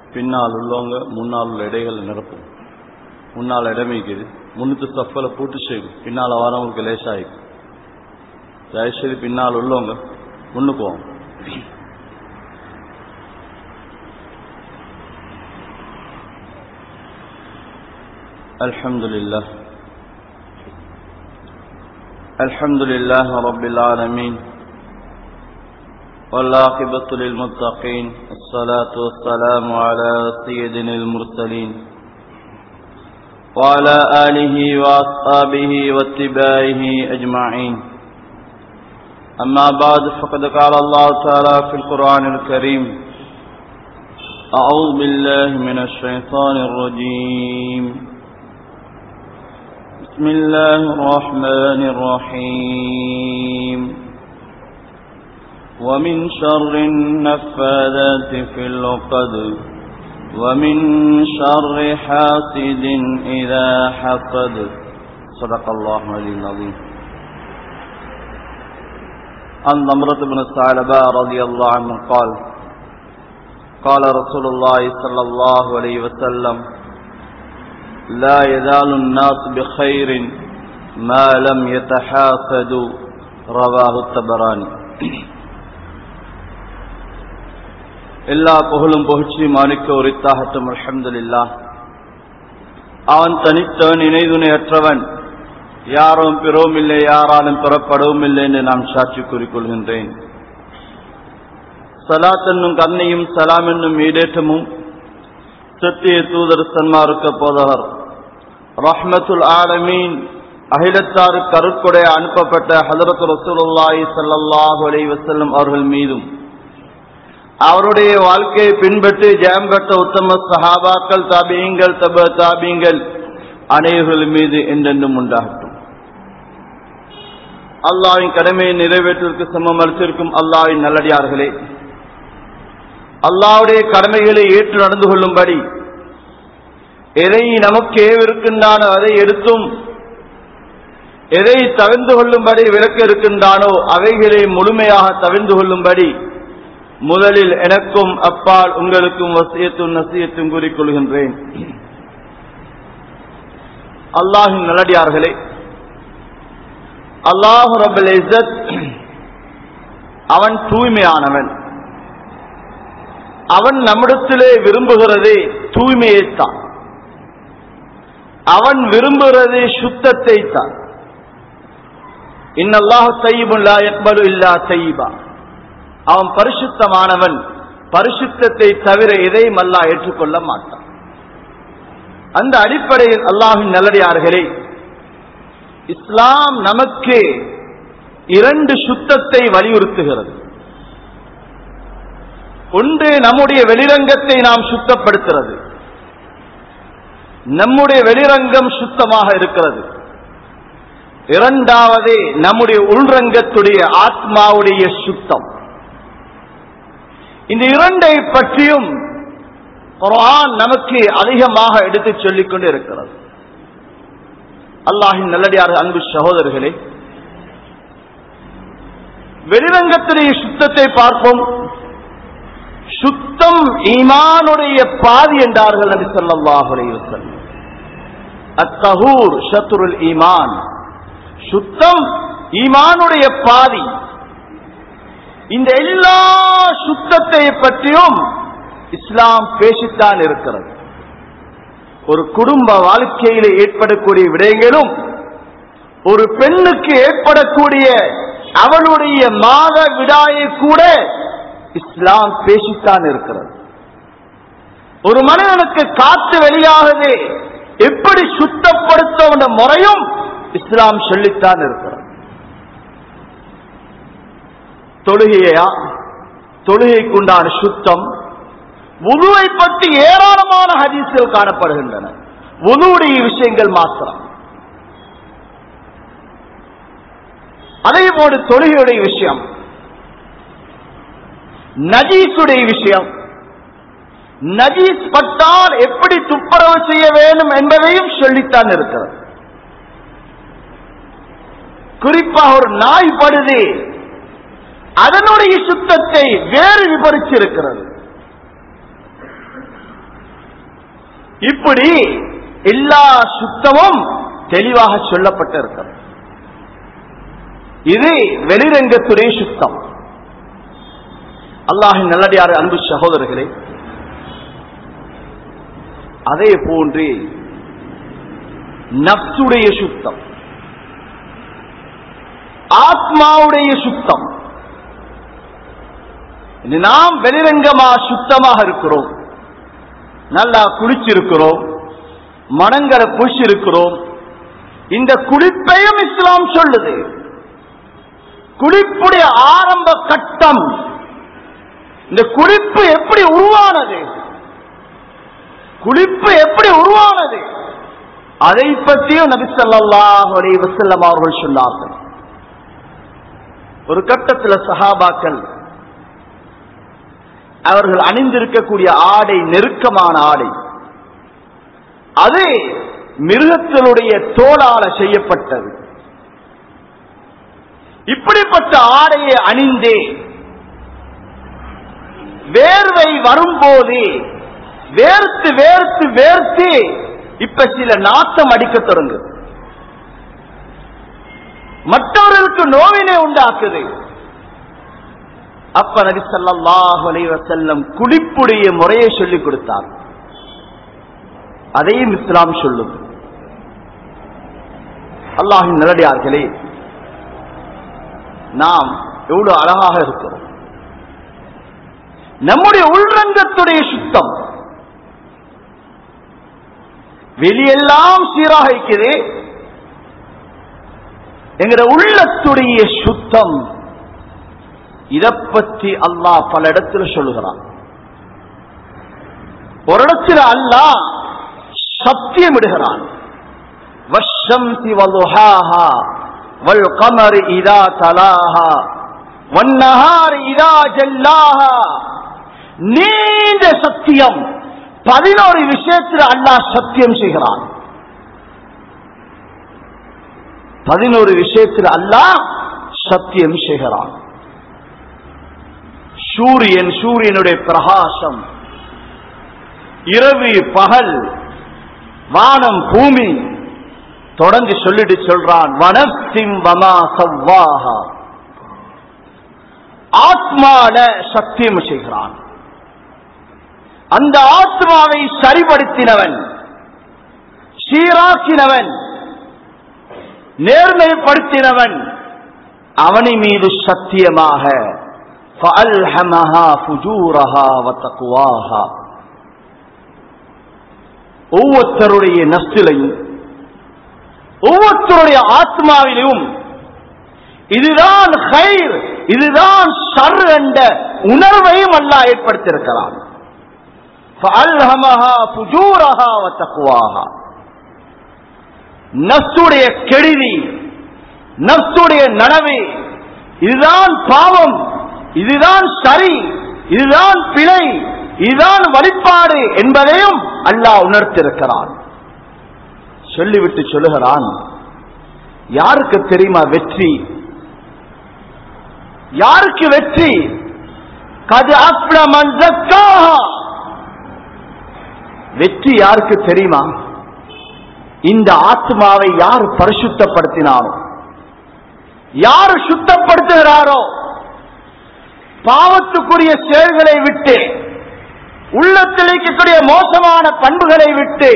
பின்னால் உள்ளவங்க முன்னால் உள்ள இடைகளை நிரப்பும் முன்னால் இடமைக்குது முன்னூத்து சஃபலை பூட்டு செய்யும் பின்னால் வரவங்களுக்கு லேசாயிக்கும் தயவுசெய்து பின்னால் உள்ளவங்க முன்னுக்கு வாங்க الحمد لله الحمد لله رب العالمين والعاقبة للمتقين الصلاة والسلام على سيدنا المرسلين وعلى آله وأصحابه واتباعه أجمعين أما بعد فقد قال الله تعالى في القرآن الكريم أعوذ بالله من الشيطان الرجيم بسم الله الرحمن الرحيم ومن شر النفاذات في العقد ومن شر حاسد إذا حقد صدق الله العلي العظيم عن ضمرة بن الثعلباء رضي الله عنه قال قال رسول الله صلى الله عليه وسلم لا يزال الناس بخير ما لم يتحاسدوا رواه الطبراني எல்லா புகழும் புகழ்ச்சி மாணிக்க உரித்தாகட்டும் அல்ஹம்துலில்லா அவன் தனித்தவன் இணைதுணையற்றவன் யாரும் பெறவும் இல்லை யாராலும் பெறப்படவும் இல்லை என்று நான் சாட்சி கூறிக்கொள்கின்றேன் சலாத் என்னும் கண்ணையும் சலாம் என்னும் ஈடேற்றமும் சத்திய தூதர் சன்மார்க்க போதவர் ரஹ்மத்துல் ஆலமீன் அகிலத்தாறு கருட்கொடை அனுப்பப்பட்ட ஹதரத் ரசூலுல்லாஹி ஸல்லல்லாஹு அலைஹி வஸல்லம் அவர்கள் மீதும் அவருடைய வாழ்க்கையை பின்பற்றி ஜெயம் பெற்ற உத்தம சஹாபாக்கள் தாபியங்கள் தப தாபியங்கள் அனைவர்கள் மீது என்றென்றும் உண்டாகட்டும் அல்லாவின் கடமையை நிறைவேற்றுவதற்கு சமம் அளித்திருக்கும் அல்லாவின் நல்லடியார்களே அல்லாவுடைய கடமைகளை ஏற்று நடந்து கொள்ளும்படி எதை நமக்கு ஏவிருக்கின்றானோ அதை எடுத்தும் எதை தவிர்ந்து கொள்ளும்படி விளக்க இருக்கின்றானோ அவைகளை முழுமையாக தவிர்ந்து கொள்ளும்படி முதலில் எனக்கும் அப்பால் உங்களுக்கும் வசியத்தும் நசியத்தும் கூறிக்கொள்கின்றேன் அல்லாஹின் நல்லடியார்களே அல்லாஹு ரபுல் இசத் அவன் தூய்மையானவன் அவன் நம்மிடத்திலே விரும்புகிறதே தூய்மையைத்தான் அவன் விரும்புகிறது சுத்தத்தை தான் இன்னல்லாஹ் தையிபுல்லா எக்பலு இல்லா தையிபா அவன் பரிசுத்தமானவன் பரிசுத்தத்தை தவிர எதையும் அல்லா ஏற்றுக்கொள்ள மாட்டான் அந்த அடிப்படையில் அல்லாஹின் நல்லடியார்களே இஸ்லாம் நமக்கு இரண்டு சுத்தத்தை வலியுறுத்துகிறது ஒன்று நம்முடைய வெளிரங்கத்தை நாம் சுத்தப்படுத்துறது நம்முடைய வெளிரங்கம் சுத்தமாக இருக்கிறது இரண்டாவது நம்முடைய உள்ரங்கத்துடைய ஆத்மாவுடைய சுத்தம் இந்த இரண்டை பற்றியும் குரான் நமக்கு அதிகமாக எடுத்து சொல்லிக் கொண்டு இருக்கிறது அல்லாஹின் நல்லடியார் அன்பு சகோதரர்களே வெளிரங்கத்துடைய சுத்தத்தை பார்ப்போம் சுத்தம் ஈமானுடைய பாதி என்றார்கள் நபி ஸல்லல்லாஹு அலைஹி வஸல்லம் அத்தஹூர் ஷத்ருல் ஈமான் சுத்தம் ஈமானுடைய பாதி இந்த எல்லா சுத்தத்தை பற்றியும் இஸ்லாம் பேசித்தான் இருக்கிறது ஒரு குடும்ப வாழ்க்கையில் ஏற்படக்கூடிய விடயங்களும் ஒரு பெண்ணுக்கு ஏற்படக்கூடிய அவளுடைய மாத விடாயை கூட இஸ்லாம் பேசித்தான் இருக்கிறது ஒரு மனிதனுக்கு காற்று வெளியாகுது எப்படி சுத்தப்படுத்த முறையும் இஸ்லாம் சொல்லித்தான் இருக்கிறது தொழுகையா தொழுகைக்குண்டான சுத்தம் உதுவை பற்றி ஏராளமான ஹதீஸ்கள் காணப்படுகின்றன உதுவுடைய விஷயங்கள் மாத்திரம் அதே போல தொழுகையுடைய விஷயம் நஜீசுடைய விஷயம் நஜீஸ் பட்டால் எப்படி துப்புரவு செய்ய வேண்டும் என்பதையும் சொல்லித்தான் இருக்கிறது குறிப்பாக ஒரு நாய் படுது அதனுடைய சுத்தத்தை வேறு விபரிச்சிருக்கிறது இப்படி எல்லா சுத்தமும் தெளிவாக சொல்லப்பட்டிருக்கிறது இது வெளிரங்கத்துடைய சுத்தம் அல்லாஹின் நல்லடியார் அன்பு சகோதரர்களே அதே போன்று நப்சுடைய சுத்தம் ஆத்மாவுடைய சுத்தம் இது நாம் வெளிரங்கமா சுத்தமாக இருக்கிறோம் நல்லா குளிச்சிருக்கிறோம் மனங்கரை பூசிருக்கிறோம் இந்த குளிப்பையும் இஸ்லாம் சொல்லுது குளிப்புடைய ஆரம்ப கட்டம் இந்த குளிப்பு எப்படி உருவானது குளிப்பு எப்படி உருவானது அதை பற்றியும் நபி ஸல்லல்லாஹு அலைஹி வஸல்லம் அவர்கள் சொன்னார்கள் ஒரு கட்டத்தில் சஹாபாக்கள் அவர்கள் அணிந்திருக்கக்கூடிய ஆடை நெருக்கமான ஆடை அது மிருகத்தினுடைய தோளால செய்யப்பட்டது இப்படிப்பட்ட ஆடையை அணிந்தே வேர்வை வரும்போது வேர்த்து வேர்த்து வேர்த்து இப்ப சில நாட்டம் அடிக்க தொடங்குது மற்றவர்களுக்கு நோவினை உண்டாக்குது அப்ப நபி ஸல்லல்லாஹு அலைஹி வஸல்லம் குளிப்புடைய முறையை சொல்லிக் கொடுத்தார் அதையும் இஸ்லாம் சொல்லும் அல்லாஹின் நல்லடியார்களே நாம் எவ்வளவு அழகாக இருக்கிறோம் நம்முடைய உள்ரங்கத்துடைய சுத்தம் வெளியெல்லாம் சீராக இருக்குது எங்கிற உள்ளத்துடைய சுத்தம் இத பற்றி அல்லாஹ் பல இடத்துல சொல்லுகிறான் ஒரு இடத்துல அல்லாஹ் சத்தியம் இடுகிறான் والشمس وضحاها والقمر إذا تلاها والنهار إذا جلاها நீண்ட சத்தியம் பதினோரு விஷயத்தில் அல்லாஹ் சத்தியம் செய்கிறான் பதினோரு விஷயத்தில் அல்லாஹ் சத்தியம் செய்கிறான் சூரியன் சூரியனுடைய பிரகாசம் இரவு பகல் வானம் பூமி தொடர்ந்து சொல்லிட்டு சொல்றான் வனத்தின் வமா சவ்வாஹா ஆத்மால சத்தியம் செய்கிறான் அந்த ஆத்மாவை சரிபடுத்தினவன் சீராக்கினவன் நேர்மைப்படுத்தினவன் அவனை மீது சத்தியமாக فألهمها فجورها وتقواها ஒவ்வொருத்தருடைய நஸ்திலையும் ஒவ்வொருத்தருடைய ஆத்மாவிலும் இதுதான் ஹைர் இதுதான் ஷர் என்ற உணர்வையும் அல்லாஹ் ஏற்படுத்தியிருக்கிறான் فألهمها فجورها وتقواها நஸ்துடைய கெடுதி நஸ்துடைய நனவு இதுதான் பாவம் இதுதான் சரி இதுதான் பிழை இதுதான் வழிபாடு என்பதையும் அல்லாஹ் உணர்த்திருக்கிறான் சொல்லிவிட்டு சொல்லுகிறான் யாருக்கு தெரியுமா வெற்றி யாருக்கு வெற்றி கது அப்ளமன் வெற்றி யாருக்கு தெரியுமா இந்த ஆத்மாவை யார் பரிசுத்தப்படுத்தினாரோ யார் சுத்தப்படுத்துகிறாரோ பாவத்துக்குரிய செயல்களை விட்டு உள்ளத்தில் இருக்கக்கூடிய மோசமான பண்புகளை விட்டு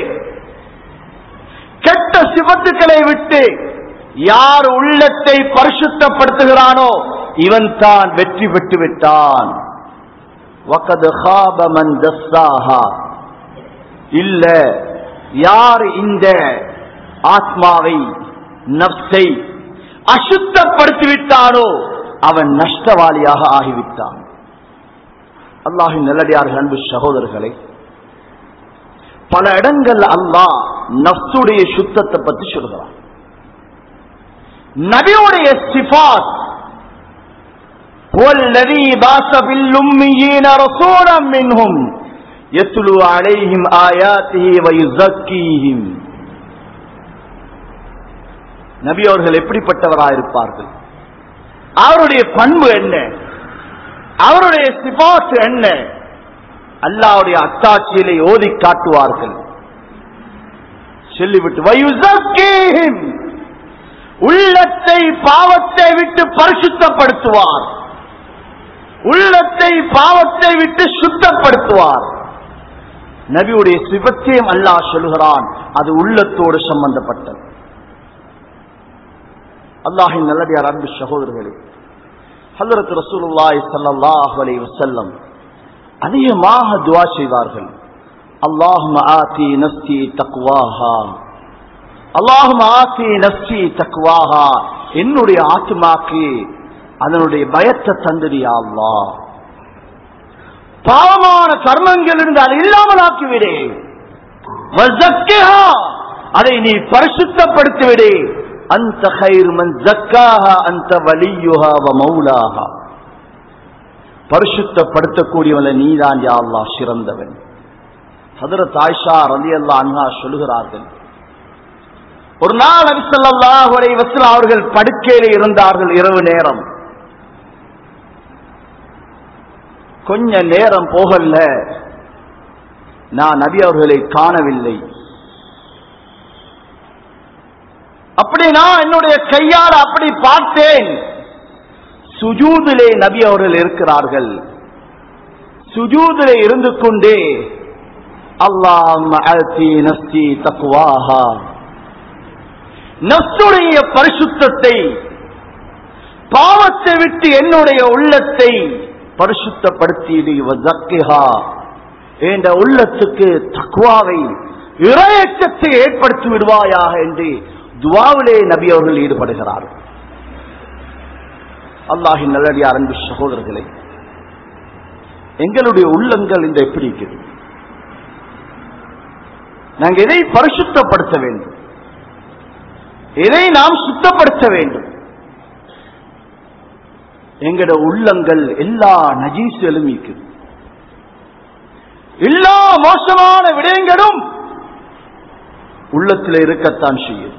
கெட்ட சிவத்துக்களை விட்டு யார் உள்ளத்தை பரிசுத்தப்படுத்துகிறானோ இவன் தான் வெற்றி பெற்று விட்டான் வகது ஹாப மன் தஸ்ஸாஹா. இல்ல யார் இந்த ஆத்மாவை நப்சை அசுத்தப்படுத்தி விட்டானோ அவன் நஷ்டவாளியாக ஆகிவிட்டான் அல்லாஹின் நல்லடியார்கள் அன்பு சகோதரர்களை பல இடங்கள் அல்லாஹ் நப்சுடைய சுத்தத்தை பற்றி சொல்கிறான் நபியுடைய சிபாத் هو الذي بعث في الأميين رسولا منهم يتلو عليهم آياته ويزكيهم நபி அவர்கள் எப்படிப்பட்டவராயிருப்பார்கள் அவருடைய பண்பு என்ன அவருடைய சிபாத்து என்ன அல்லாவுடைய அத்தாட்சியிலே ஓதி காட்டுவார்கள் சொல்லிவிட்டு வயுசக்கீஹிம் உள்ளத்தை பாவத்தை விட்டு பரிசுத்தப்படுத்துவார் உள்ளத்தை பாவத்தை விட்டு சுத்தப்படுத்துவார் நபியுடைய சிவத்தையும் அல்லாஹ் சொல்கிறான் அது உள்ளத்தோடு சம்பந்தப்பட்டது அல்லாஹின் நல்லடியார் அன்பு சகோதரர்களே ஹல்லரத் ரசூலுல்லாஹி ஸல்லல்லாஹு அலைஹி வஸல்லம் அதிகமாக துஆ செய்வார்கள் அல்லாஹும்ம ஆதி நஃப்ஸி தக்வாஹா அல்லாஹும்ம ஆதி நஃப்ஸி தக்வாஹா என்னுடைய ஆத்மாக்கு அதனுடைய பயத்தை தந்தடியா அல்லாஹ் பாவமான கர்மங்கள் இருந்தால் இல்லாமல் ஆக்கிவிடு வஸக்கிஹா அதை நீ பரிசுத்தப்படுத்தி விடு அந்த خير من زكاها انت وليها ومولاها பரிசுத்தப்படுத்தக்கூடியவன் நீதான் யா அல்லாஹ் சிறந்தவன் ஹதரத் ஆயிஷா ரலியல்லாஹு அன்ஹா சொல்லுகிறார்கள் ஒரு நாள் நபி ஸல்லல்லாஹு அலைஹி வஸல்லம் அவர்கள் படுக்கையிலே இருந்தார்கள் இரவு நேரம் கொஞ்ச நேரம் போகல நான் நபி அவர்களை காணவில்லை அப்படி நான் என்னுடைய கையால் அப்படி பார்த்தேன் சுஜூதிலே நபி அவர்கள் இருக்கிறார்கள் சுஜூதிலே இருந்து கொண்டே அல்லாஹி தக்குவாஹா நஸ்துடைய பரிசுத்தத்தை பாவத்தை விட்டு என்னுடைய உள்ளத்தை பரிசுத்தப்படுத்தி என்ற உள்ளத்துக்கு தக்குவாவை இறையச்சத்தை ஏற்படுத்தி விடுவாயாக என்று துவாவிலே நபி அவர்கள் ஈடுபடுகிறார்கள் அல்லாஹின் நல்லடியார் அன்பு சகோதரர்களே எங்களுடைய உள்ளங்கள் இந்த எப்படி இருக்குது நாங்க எதை பரிசுத்தப்படுத்த வேண்டும் எதை நாம் சுத்தப்படுத்த வேண்டும் எங்கட உள்ளங்கள் எல்லா நஜீசுகளும் இருக்குது எல்லா மோசமான விடயங்களும் உள்ளத்தில் இருக்கத்தான் செய்யும்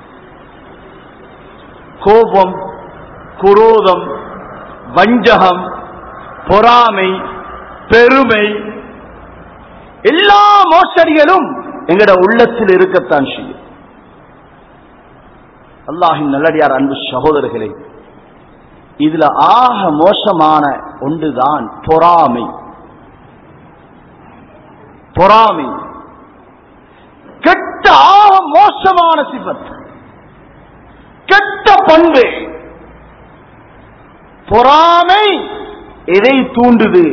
கோபம் குரோதம் வஞ்சகம் பொறாமை பெருமை எல்லா மோசடிகளும் எங்கட உள்ளத்தில் இருக்கத்தான் செய்யும் அல்லாஹின் நல்லடியார் அன்பு சகோதரர்களே இதுல ஆக மோசமான ஒன்றுதான் பொறாமை பொறாமை கெட்ட ஆக மோசமான சிபத் கெட்ட பண்பு பொறாமை எதை தூண்டுது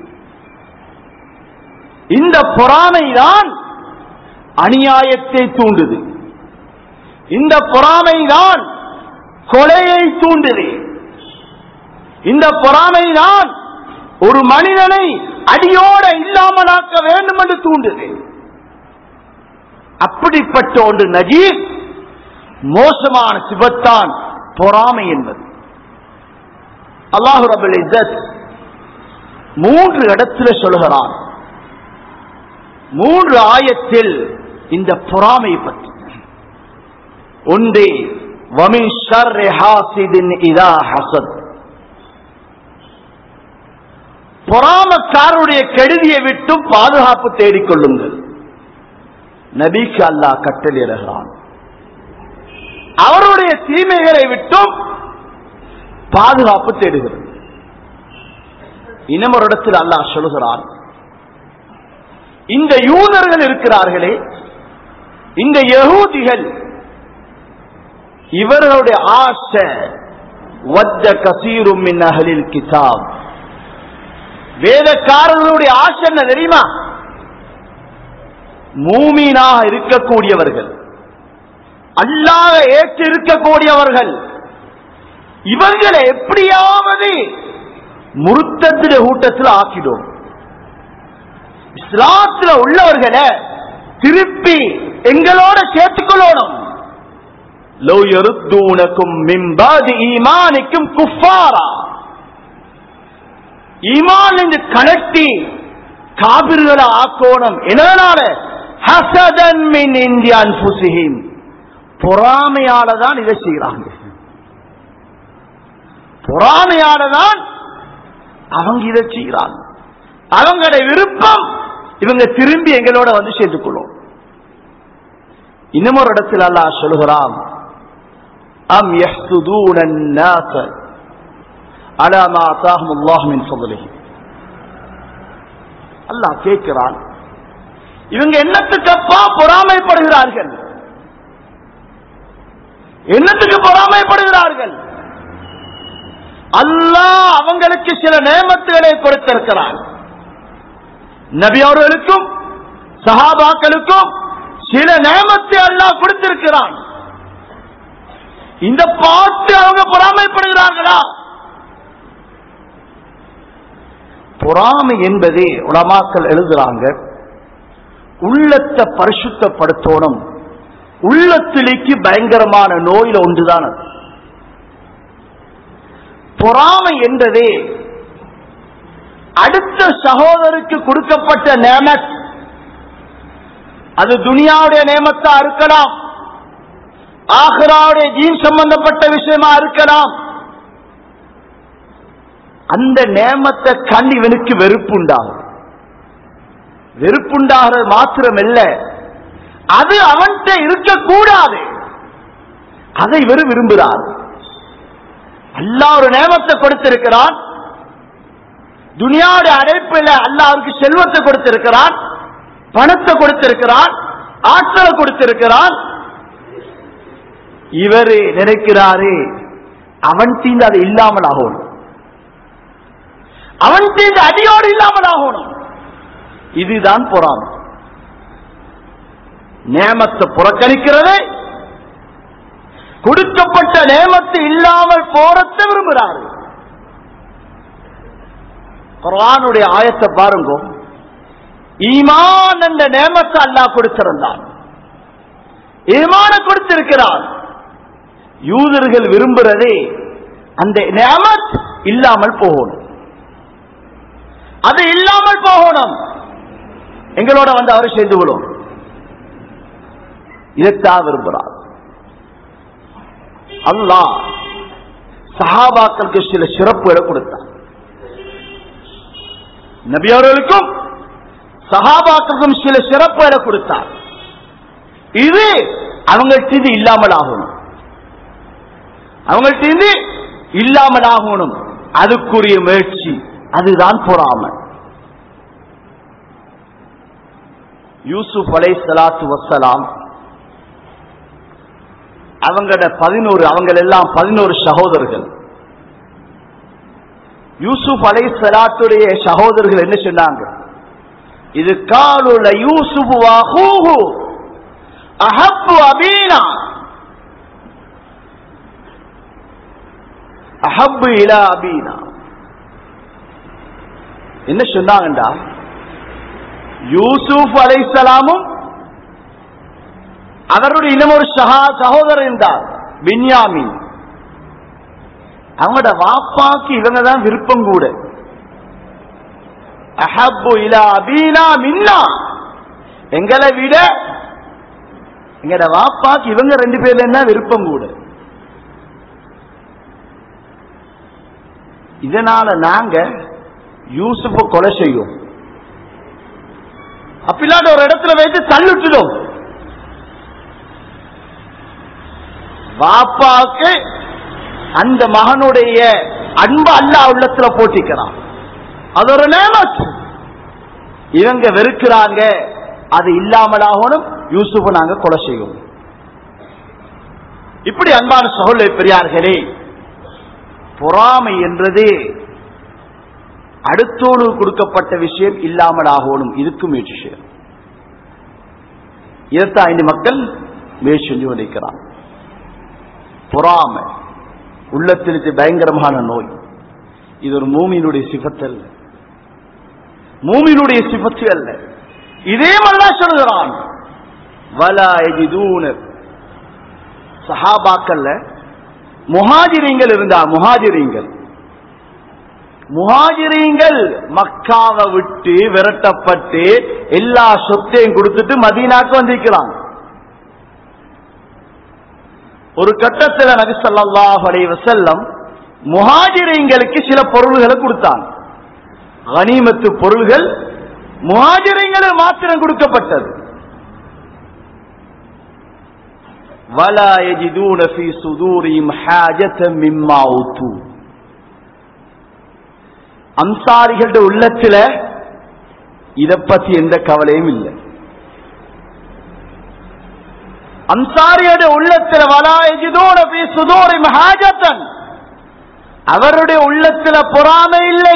இந்த பொறாமை தான் அநியாயத்தை தூண்டுது இந்த பொறாமை தான் கொலையை தூண்டுது இந்த பொறாமை தான் ஒரு மனிதனை அடியோட இல்லாமலாக்க வேண்டும் என்று தூண்டுது அப்படிப்பட்ட ஒன்று நஜீஸ் மோசமான சிவத்தான் பொறாமை என்பது அல்லாஹு ரபுல் இஸ்ஸத் மூன்று இடத்துல சொல்கிறான் மூன்று ஆயத்தில் இந்த பொறாமை பற்றி ஒன்றே வமின் ஷர்ரி ஹாசிதின் இதா ஹசத் பொறாமக்காரருடைய கெடுதியை விட்டும் பாதுகாப்பு தேடிக்கொள்ளுங்கள் நபிக்கு அல்லாஹ் கட்டளிடுகிறான் அவருடைய தீமைகளை விட்டும் பாதுகாப்பு தேடுகிறது இன்னும் ஒரு இடத்தில் அல்லாஹ் சொல்கிறான் இந்த யூதர்கள் இருக்கிறார்களே இந்த யகூதிகள் இவர்களுடைய ஆசை வஜ்ஜ கசீரும் மின் அகலில் கிதாப் வேதக்காரர்களுடைய ஆசை என்ன தெரியுமா மூமீனாக இருக்கக்கூடியவர்கள் அல்லாத ஏற்று இருக்கக்கூடியவர்கள் இவர்களை எப்படியாவது முருத்தத்தில கூட்டத்தில் ஆக்கிடும் இஸ்லாத்துல உள்ளவர்களை திருப்பி எங்களோட சேர்த்துக்கொள்ளணும் லவ் யருத்தூனக்கும் மிம்பாதி ஈமானிக்கும் குஃபாரா ஈமான் என்று கலட்டி காபிர்களை ஆக்கோணம் எதனால ஹசதன் மின் இந்தியான் புசிஹிம் பொறாமையால தான் இதை செய்யறாங்க பொறாமையால தான் அவங்க இதை செய்யறாங்க அவங்களுடைய விருப்பம் இவங்க திரும்பி எங்களோட வந்து சேர்ந்து கொள்ளும் இன்னும் ஒரு இடத்தில் அல்லாஹ் சொல்கிறான் அம் يحسدون الناس على ما آتاهم الله من فضله அல்லாஹ் கேட்கிறான் இவங்க என்னத்துக்கப்பா பொறாமைப்படுகிறார்கள் என்னத்துக்கு பொறாமைப்படுகிறார்கள் அல்லாஹ் அவங்களுக்கு சில நேமத்துகளை கொடுத்திருக்கிறான் நபி அவர்களுக்கும் சஹாபாக்களுக்கும் சில நேமத்தை அல்லாஹ் கொடுத்திருக்கிறான் இந்த பாட்டு அவங்க பொறாமைப்படுகிறார்களா பொறாமை என்பதே உலமாக்கள் எழுதுறாங்க உள்ளத்தை பரிசுத்தப்படுத்தணும் உள்ளத்திலேக்கு பயங்கரமான நோயில ஒன்றுதான் அது பொறாமை என்பதே அடுத்த சகோதரருக்கு கொடுக்கப்பட்ட நேமத் அது துனியாவுடைய நேமத்தா இருக்கலாம் ஆஹ்ராவுடைய ஜீன் சம்பந்தப்பட்ட விஷயமா இருக்கலாம் அந்த நேமத்தை கண் இவனுக்கு வெறுப்புண்டாகும் வெறுப்புண்டாகிறது மாத்திரமல்ல அது அவன்கிட்ட இருக்கக்கூடாது அதை இவர் விரும்புகிறார் அல்லாஹ் ஒரு நேமத்தை கொடுத்திருக்கிறான் துனியாவுடைய அடைப்பில் அல்லாஹ் அவருக்கு செல்வத்தை கொடுத்திருக்கிறான் பணத்தை கொடுத்திருக்கிறான் ஆற்றலை கொடுத்திருக்கிறான் இவர் நினைக்கிறாரு அவன் தீந்து அது இல்லாமல் ஆகணும் அவன் தீந்து அடியோடு இல்லாமல் ஆகணும் இதுதான் பொறாமை நேமத்தை புறக்கணிக்கிறது கொடுக்கப்பட்ட நேமத்து இல்லாமல் போறத்தை விரும்புகிறார் குரானுடைய ஆயத்தை பாருங்க ஈமான் என்ற நேமத்தை அல்லாஹ் கொடுத்திருந்தான் ஈமான கொடுத்திருக்கிறான் யூதர்கள் விரும்புறதே அந்த நேமத் இல்லாமல் போகணும் அது இல்லாமல் போகணும் எங்களோட வந்து அவர் செய்து விடும் இதைத்தான் விரும்புகிறார் அல்லாஹ் சஹாபாக்களுக்கு சில சிறப்புகளை கொடுத்தார் நபியவர்களுக்கும் சஹாபாக்களுக்கும் சில சிறப்புகளை கொடுத்தார் இது அவங்கள்ட்ட இது இல்லாமல் ஆகணும் அவங்கள்ட்ட இது இல்லாமல் ஆகணும் அதுக்குரிய முயற்சி அதுதான் பொறாமை யூசுப் அலை சலாத்து வசலாம் அவங்களோட பதினோரு அவங்க எல்லாம் பதினோரு சகோதரர்கள் யூசுப் அலை சலாத்துடைய சகோதரர்கள் என்ன சொன்னாங்க இது காலுல யூசுப் வாஹூஹு அஹப்பு அபீனா அஹப்பு இலா அபீனா என்ன சொன்னாங்கண்டா யூசுப் அலைசலாமும் அவருடைய இன்னும் ஒரு சகா சகோதரர் இருந்தார் பின்யாமின் அவங்களோட வாப்பாக்கு இவங்க தான் விருப்பம் கூட அஹப்பு இலா அபீனா மின்னா எங்களை விட எங்கட வாப்பாக்கு இவங்க ரெண்டு பேர்ல என்ன விருப்பம் கூட இதனால நாங்க யூசுஃப கொலை செய்யும் அப்பில்லாட்ட ஒரு இடத்துல வைத்து தள்ளிட்டுடும் வாப்பாக்கு அந்த மகனுடைய அன்பு அல்லா உள்ளத்துல போட்டிக்கிறான் அது ஒரு நேமத் இவங்க வெறுக்கிறாங்க அது இல்லாமலாகணும் யூசுஃப நாங்க கொலை செய்யும் இப்படி அன்பான சகோதர பெரியார்களே பொறாமை என்றது அடுத்தோடு கொடுக்கப்பட்ட விஷயம் இல்லாமல் ஆகணும் இதுக்கு முயற்சி செய்யணும் இதைத்தான் இந்த மக்கள் முயற்சி செஞ்சு கொண்டிருக்கிறான் பொறாமை உள்ளத்திற்கு பயங்கரமான நோய் இது ஒரு மூமியினுடைய சிபத்து அல்ல மூமியினுடைய சிபத்து அல்ல இதே மாதிரிதான் சொல்லுகிறான் வலா எஜிதூன சஹாபாக்கல்ல முஹாஜிரிங்கள் இருந்தா முஹாஜிரிங்கள் முஹாஜிரீங்கள் மக்காவை விட்டு விரட்டப்பட்டு எல்லா சொத்தையும் கொடுத்துட்டு மதீனாக்கு வந்திருக்கிறாங்க ஒரு கட்டத்தில் நபி ஸல்லல்லாஹு அலைஹி வஸல்லம் முஹாஜிரீங்களுக்கு சில பொருள்களை கொடுத்தாங்க கனிமத்து பொருள்கள் முஹாஜிரீங்களுக்கு மாத்திரம் கொடுக்கப்பட்டது ولا يجدون في صدورهم حاجة مما أوتوا அன்சாரிகளோட உள்ளத்துல இத பத்தி எந்த கவலையும் இல்லை அன்சாரியோட உள்ளத்துல வலாயஜிதோட சுதோரி மகாஜத்தன் அவருடைய உள்ளத்துல பொறாமை இல்லை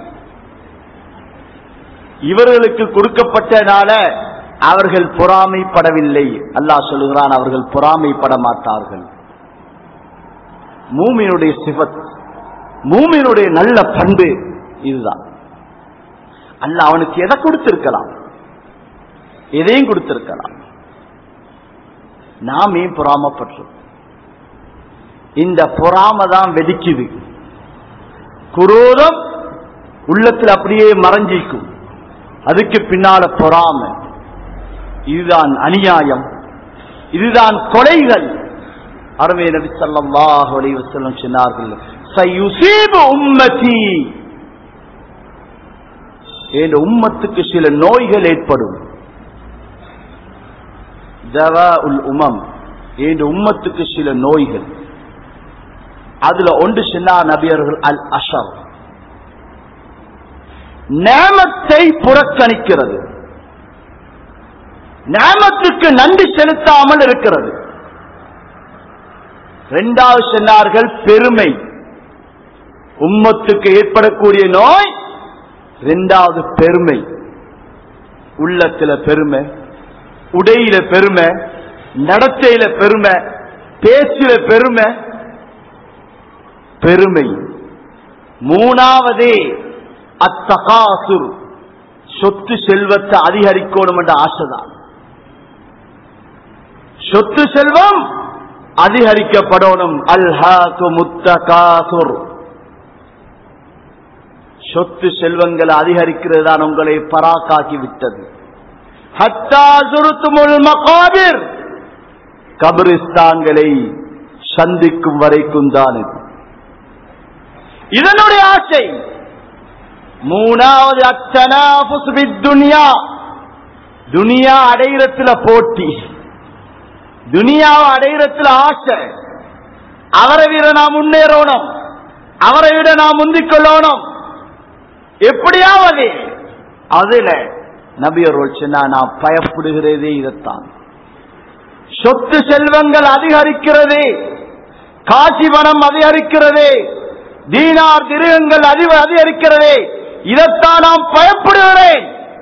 இவர்களுக்கு கொடுக்கப்பட்டனால அவர்கள் பொறாமைப்படவில்லை அல்லாஹ் சொல்லுகிறான் அவர்கள் பொறாமைப்பட மாட்டார்கள் மூமினுடைய சிவத் மூமினுடைய நல்ல பண்பு இதுதான் அல்ல அவனுக்கு எதை கொடுத்திருக்கலாம் எதையும் கொடுத்திருக்கலாம் நாமே பொறாமப்பட்டோம் இந்த பொறாம தான் வெடிக்குது குரோதம் உள்ளத்தில் அப்படியே மறைஞ்சிக்கும் அதுக்கு பின்னால பொறாம இதுதான் அநியாயம் இதுதான் கொலைகள் அருமை நபி ஸல்லல்லாஹு அலைஹி வஸல்லம் சொன்னார்கள் சயுசீபு உம்மதி என்ற உம்மத்துக்கு சில நோய்கள் ஏற்படும் தவா உல் உமம் என்ற உம்மத்துக்கு சில நோய்கள் அதுல ஒன்று சொன்னார் நபியர்கள் அல் அஷர் நேமத்தை புறக்கணிக்கிறது நேமத்துக்கு நன்றி செலுத்தாமல் இருக்கிறது இரண்டாவது சொன்னார்கள் பெருமை உம்மத்துக்கு ஏற்படக்கூடிய நோய் இரண்டாவது பெருமை உள்ளத்துல பெருமை உடையில பெருமை நடத்தையில பெருமை பேச்சில பெருமை பெருமை மூணாவதே அத்தகாசுர் சொத்து செல்வத்தை அதிகரிக்கணும் என்ற ஆசைதான் சொத்து செல்வம் அதிகரிக்கப்படணும் அல்ஹாக்கு முத்தகாசுர் சொத்து செல்வங்களை அதிகரிக்கிறது தான் உங்களை பராக்காக்கி விட்டது ஹத்தா சுருத்துமுல் மகாபிர் கபிரிஸ்தான்களை சந்திக்கும் வரைக்கும் தான் இது இதனுடைய ஆசை மூணாவது அத்தனாபுஸ் துனியா துனியா அடையிறத்துல போட்டி துனியாவை அடையிறத்துல ஆசை அவரை விட நாம் முன்னேறணும் அவரை விட நாம் முந்திக் கொள்ளணும் எப்படியாவது அதுல நபியர்கள் சொன்னா நான் பயப்படுகிறதே இதைத்தான் சொத்து செல்வங்கள் அதிகரிக்கிறது காசி வனம் அதிகரிக்கிறது தீனார் திருகங்கள் அதிக அதிகரிக்கிறது இதைத்தான் நாம் பயப்படுகிறேன்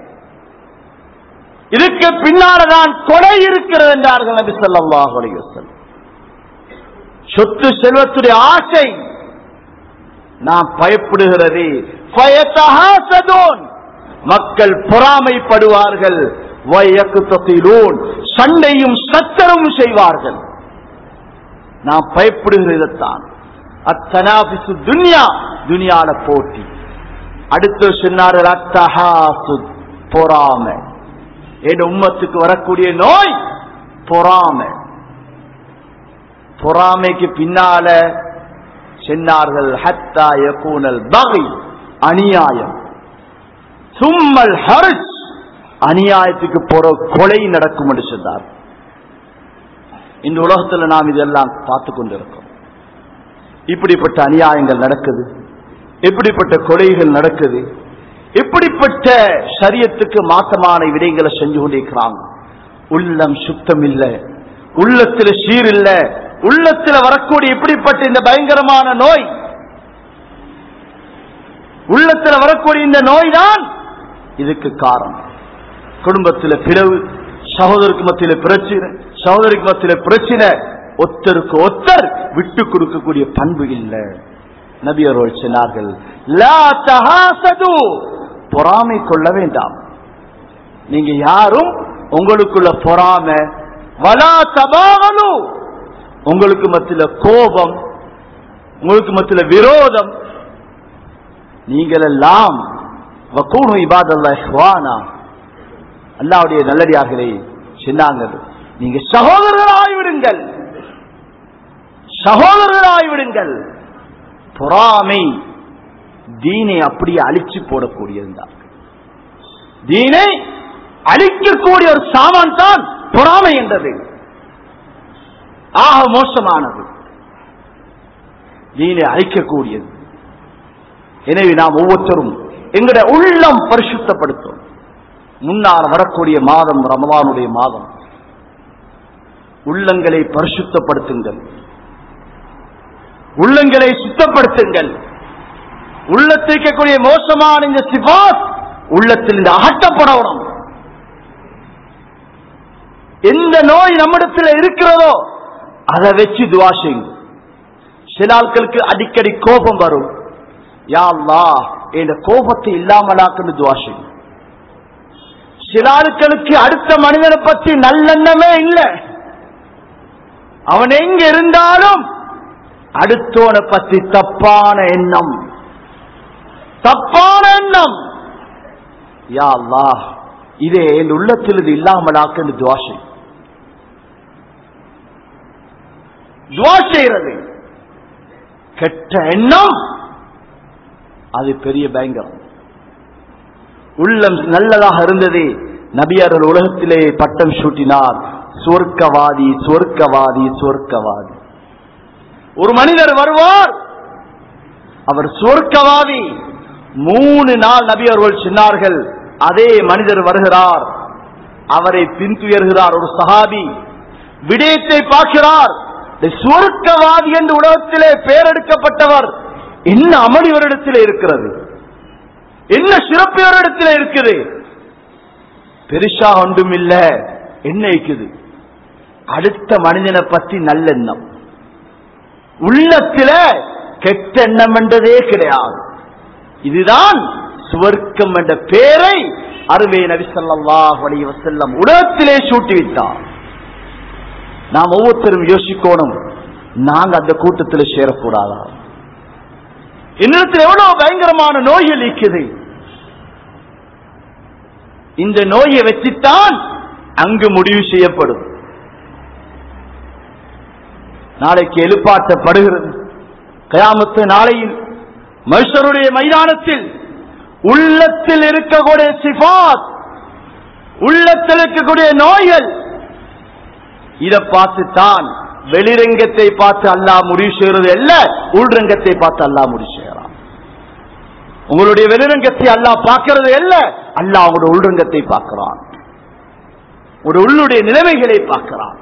இதுக்கு பின்னால்தான் கொலை இருக்கிறது என்றார்கள் நபி ஸல்லல்லாஹு அலைஹி வஸல்லம் சொத்து செல்வத்துடைய ஆசை நாம் பயப்படுகிறது ஃபயத்தஹாசதூன். மக்கள் பொறாமைப்படுவார்கள் வயக்குத்தத்திலூன். சண்டையும் சச்சரவும் செய்வார்கள் நாம் பயப்படுகிறதான் அத்தனாபிசு துன்யா துனியால போட்டி அடுத்து சொன்னார்கள் அத்தஹாசு பொறாமை என் உம்மத்துக்கு வரக்கூடிய நோய் பொறாமை பொறாமைக்கு பின்னால சொன்னார்கள் ஹத்தா யகூனல் பகை அநியாயம் சும்மல் ஹர்ஜ் அநியாயத்துக்கு போற கொலை நடக்கும் என்று சொன்னார் இந்த உலகத்துல நாம் இதெல்லாம் பார்த்து கொண்டிருக்கோம் இப்படிப்பட்ட அநியாயங்கள் நடக்குது இப்படிப்பட்ட கொலைகள் நடக்குது இப்படிப்பட்ட சரியத்துக்கு மாற்றமான விடயங்களை செஞ்சு கொண்டிருக்கிறாங்க உள்ளம் சுத்தம் இல்ல உள்ளத்துல சீர் இல்ல உள்ளத்துல வரக்கூடிய இப்படிப்பட்ட இந்த பயங்கரமான நோய் உள்ளத்துல வரக்கூடிய இந்த நோய் தான் இதுக்கு காரணம் குடும்பத்துல பிளவு சகோதரருக்கு மத்தியில பிரச்சனை சகோதரிக்கு மத்தியில பிரச்சனை ஒத்தருக்கு ஒத்தர் விட்டு கொடுக்கக்கூடிய பண்பு இல்ல நபியர்கள் சொன்னார்கள் லா தஹாசது பொறாமை கொள்ள வேண்டாம் நீங்க யாரும் உங்களுக்குள்ள பொறாமை வலா தபாகலு உங்களுக்கு மத்தியில கோபம் உங்களுக்கு மத்தியில விரோதம் நீங்கள் எல்லாம் வக்கூனு இபாதல்லா இஹ்வானா அல்லாவுடைய நல்லடியார்களே சொன்னாங்க நீங்க சகோதரர்களாய்விடுங்கள் சகோதரர்களாய்விடுங்கள் பொறாமை தீனை அப்படியே அழிச்சு போடக்கூடியதுதான் தீனை அழிக்கக்கூடிய ஒரு சாமான் தான் பொறாமை என்றது ஆக மோசமானது தீனை அழிக்கக்கூடியது எனவே நாம் ஒவ்வொருத்தரும் எங்களுடைய உள்ளம் பரிசுத்தப்படுத்தும் முன்னால் வரக்கூடிய மாதம் ரமலானுடைய மாதம் உள்ளங்களை பரிசுத்தப்படுத்துங்கள் உள்ளங்களை சுத்தப்படுத்துங்கள் உள்ளத்தில் இருக்கக்கூடிய மோசமான இந்த சிபாத் உள்ளத்தில் இந்த அகற்றப்படணும் எந்த நோய் நம்மிடத்தில் இருக்கிறதோ அதை வச்சு துவா செய்யுங்க சில ஆட்களுக்கு அடிக்கடி கோபம் வரும் யா அல்லாஹ் என்ற கோபத்தை இல்லாமலாக்குன்னு துவா செய்யுங்க சில ஆட்களுக்கு அடுத்த மனிதனை பற்றி நல்லெண்ணமே இல்லை அவன் எங்க இருந்தாலும் அடுத்தவனை பற்றி தப்பான எண்ணம் தப்பான எண்ணம் யா அல்லாஹ் இதே என் உள்ளத்தில் இது இல்லாமலாக்குன்னு துவா செய்யும் துவா செய்யறது கெட்ட எண்ணம் அது பெரிய பயங்கரம் உள்ளம் நல்லதாக இருந்தது நபியார்கள் உலகத்திலே பட்டம் சூட்டினார் சொர்க்கவாதி சொர்க்கவாதி சொர்க்கவாதி ஒரு மனிதர் வருவார் அவர் சொர்க்கவாதி மூணு நாள் நபி அவர்கள் சொன்னார்கள் அதே மனிதர் வருகிறார் அவரை பின்துயர்கிறார் ஒரு சஹாபி விடயத்தை பார்க்கிறார் சுவர்க்கவாதி என்று உலகத்திலே பெயரெடுக்கப்பட்டவர் என்ன அமளி இவரிடத்திலே இருக்கிறது என்ன சிறப்பு இவரிடத்திலே இருக்குது பெருசா ஒன்றும் இல்ல என்ன இருக்குது அடுத்த மனிதனை பற்றி நல்லெண்ணம் உள்ளத்தில கெட்ட எண்ணம் என்றதே கிடையாது இதுதான் சுவர்க்கம் என்ற பெயரை அருமை நபி ஸல்லல்லாஹு அலைஹி வஸல்லம் உலகத்திலே சூட்டிவிட்டார் நாம் ஒவ்வொருத்தரும் யோசிக்கணும் நாங்க அந்த கூட்டத்தில் சேரக்கூடாதா என்னிடத்தில் எவ்வளவு பயங்கரமான நோய்கள் இருக்குது இந்த நோயை வச்சுத்தான் அங்கு முடிவு செய்யப்படும் நாளைக்கு எழுப்பாட்டப்படுகிறது கயாமத்து நாளையில் மனுஷருடைய மைதானத்தில் உள்ளத்தில் இருக்கக்கூடிய சிபாத் உள்ளத்தில் இருக்கக்கூடிய நோய்கள் இதை பார்த்துத்தான் வெளிரங்கத்தை பார்த்து அல்லாஹ் முடிவு செய்யறது அல்ல உள்ரங்கத்தை பார்த்து அல்லாஹ் முடிவு செய்யறான் உங்களுடைய வெளிரங்கத்தை அல்லாஹ் பார்க்கிறது அல்ல அல்லாஹ் உங்களுடைய உள்ரங்கத்தை பார்க்கிறான் ஒரு உள்ளுடைய நிலைமைகளை பார்க்கிறான்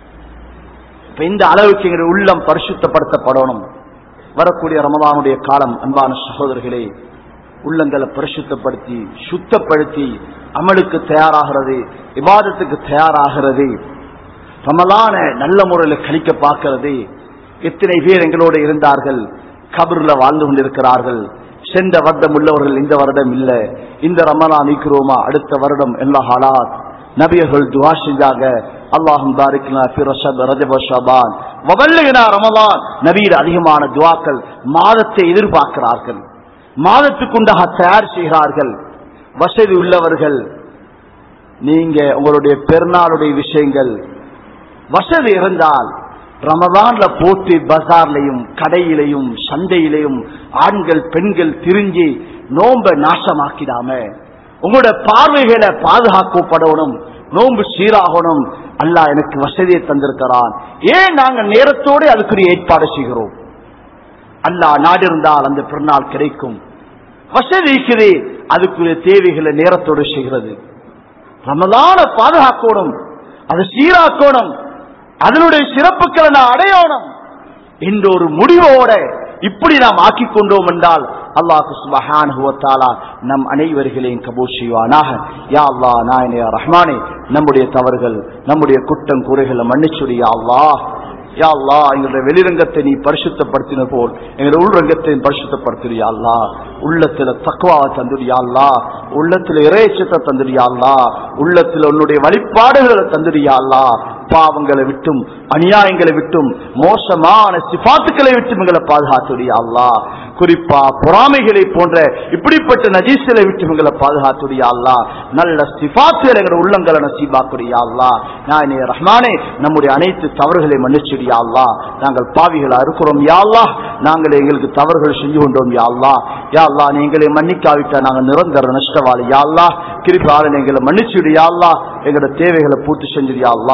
இப்ப இந்த அளவுக்கு எங்களுடைய உள்ளம் பரிசுத்தப்படுத்தப்படணும் வரக்கூடிய ரமதானுடைய காலம் அன்பான சகோதரர்களே உள்ளங்களை பரிசுத்தப்படுத்தி சுத்தப்படுத்தி அமலுக்கு தயாராகிறது விவாதத்துக்கு தயாராகிறது ரமலான நல்ல முறையில் கழிக்க பார்க்கிறது எத்தனை பேர் எங்களோடு இருந்தார்கள் கபருல வாழ்ந்து கொண்டிருக்கிறார்கள் சென்ற வருடம் உள்ளவர்கள் இந்த வருடம் இல்ல இந்த ரமலான் நீக்கிறோமா அடுத்த வருடம் எல்லா ஹாலாத் நபியர்கள் துவா செஞ்சாங்க அல்லாஹும் தாரிக்னா ஃபி ரஷப் ரஜப ஷபான் வவல்லுகினா ரமலான் நபியில் அதிகமான துவாக்கள் மாதத்தை எதிர்பார்க்கிறார்கள் மாதத்துக்குண்டாக தயார் செய்கிறார்கள் வசதி உள்ளவர்கள் நீங்க உங்களுடைய பெருநாளுடைய விஷயங்கள் வசதி இருந்தால் ரமதான்ல போட்டு பஜார்லையும் கடையிலையும் சந்தையிலையும் ஆண்கள் பெண்கள் திரிஞ்சு நோம்ப நாசமாக்கிடாம உங்களோட பார்வைகளை பாதுகாக்கப்படணும் நோன்பு சீராகணும் அல்லாஹ் எனக்கு வசதியை தந்திருக்கிறான் ஏன் நாங்க நேரத்தோடு அதுக்குரிய ஏற்பாடு செய்கிறோம் அல்லாஹ் நாடு இருந்தால் அந்த பிறநாள் கிடைக்கும் வசதி இருக்குது அதுக்குரிய தேவைகளை நேரத்தோடு செய்கிறது ரமதான பாதுகாக்கணும் அது சீராக்கணும் அதனுடைய சிறப்புகளை நான் அடையணும் என்ற ஒரு முடிவோட இப்படி நாம் ஆக்கிக் கொண்டோம் என்றால் அல்லாஹு சுபஹானஹு வ தஆலா நம் அனைவர்களையும் கபூல் செய்வானாக யா அல்லாஹ் நாயனே யா ரஹ்மானே நம்முடைய தவறுகள் நம்முடைய குற்றம் குறைகளை மன்னிச்சுடி யா அல்லாஹ் யா அல்லாஹ் எங்களுடைய வெளிரங்கத்தை நீ பரிசுத்தப்படுத்தின போல் எங்களுடைய உள்ரங்கத்தை பரிசுத்தப்படுத்தியா அல்லா உள்ளத்துல தக்குவாவை தந்துடியா அல்லா உள்ளத்துல இறைச்சத்தை தந்துடியா அல்லா உள்ளத்துல உன்னுடைய வழிபாடுகளை தந்துடியா அல்லா பாவங்களை விட்டும் அநியாயங்களை விட்டும் மோசமான சிபாத்துக்களை விட்டும் எங்களை பாதுகாத்துடியா அல்லா குறிப்பா பொறாமைகளை போன்ற இப்படிப்பட்ட நஜீசலை விட்டு எங்களை பாதுகாத்துடியா அல்லா நல்ல சிபாத்துகள் எங்களை உள்ளங்களை நசீபாக்குடியா அல்லா நான் ரஹ்மானே நம்முடைய அனைத்து தவறுகளை மன்னிச்சுடியா அல்லா நாங்கள் பாவிகளா இருக்கிறோம் யா அல்லா நாங்கள் எங்களுக்கு தவறுகள் செஞ்சு கொண்டோம் யா அல்லா யா அல்லா நீங்களை மன்னிக்காவிட்டா நாங்கள் நிரந்தர நஷ்டவாளி யா அல்லா கிருப்பாளன் எங்களை மன்னிச்சுடு யா அல்லா எங்களோட தேவைகளை பூர்த்தி செஞ்சுடு யா அல்லா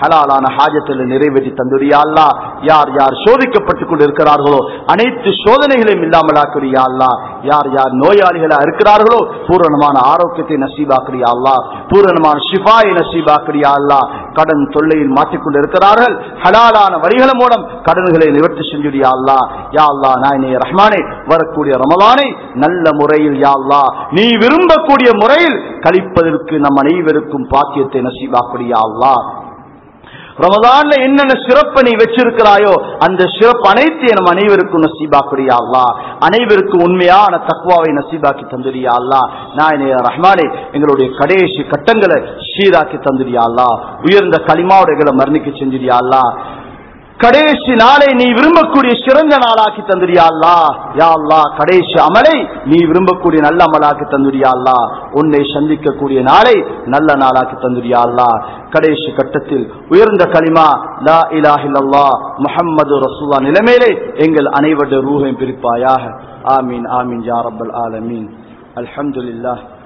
ஹலாலான ஹாஜத்தில் நிறைவேற்றி தந்துரியா அல்லா யார் யார் சோதிக்கப்பட்டுக் கொண்டிருக்கிறார்களோ அனைத்து சோதனைகளையும் இல்லாமலாக்குறியா அல்லா யார் யார் நோயாளிகளா இருக்கிறார்களோ பூரணமான ஆரோக்கியத்தை நசீபாக்குறியா அல்லா பூரணமான ஷிஃபாயை நசீபாக்குறியா அல்லா கடன் தொல்லையில் மாட்டிக்கொண்டு இருக்கிறார்கள் ஹலாலான வரிகள் மூலம் கடன்களை நிவர்த்தி செஞ்சுடியா அல்லா யா அல்லா நாயனே ரஹ்மானே வரக்கூடிய ரமலானை நல்ல முறையில் யா அல்லா நீ விரும்பக்கூடிய முறையில் கழிப்பதற்கு நம் அனைவருக்கும் பாக்கியத்தை நசீபாக்குறியா அல்லா ரமதான்ல என்னென்ன சிறப்பை நீ வச்சிருக்கிறாயோ அந்த சிறப்பு அனைத்தையும் நம் அனைவருக்கும் நசீபாக்குறியா அல்லா அனைவருக்கும் உண்மையான தக்குவாவை நசீபாக்கி தந்துரியா அல்லா நாயனே ரஹ்மானே எங்களுடைய கடைசி கட்டங்களை சீராக்கி தந்துரியா அல்லா உயர்ந்த களிமாவுடைகளை மரணிக்க செஞ்சிரியா அல்லா கடைசி நாளை நீ விரும்பக்கூடிய சிறந்த நாளாக்கி தந்துரியா அல்லா யா அல்லா கடைசி அமலை நீ விரும்பக்கூடிய நல்ல அமலாக்கி தந்துரியா அல்லா உன்னை சந்திக்கக்கூடிய நாளை நல்ல நாளாக்கி தந்துரியா அல்லா கடைசி கட்டத்தில் உயர்ந்த களிமா லா இலாஹில்லா முஹம்மது ரசூல்லா நிலைமையிலே எங்கள் அனைவருடைய ரூஹையும் பிரிப்பாயாக ஆமீன் ஆமீன் யா ரப்பல் ஆலமீன் அல்ஹம்துலில்லாஹ்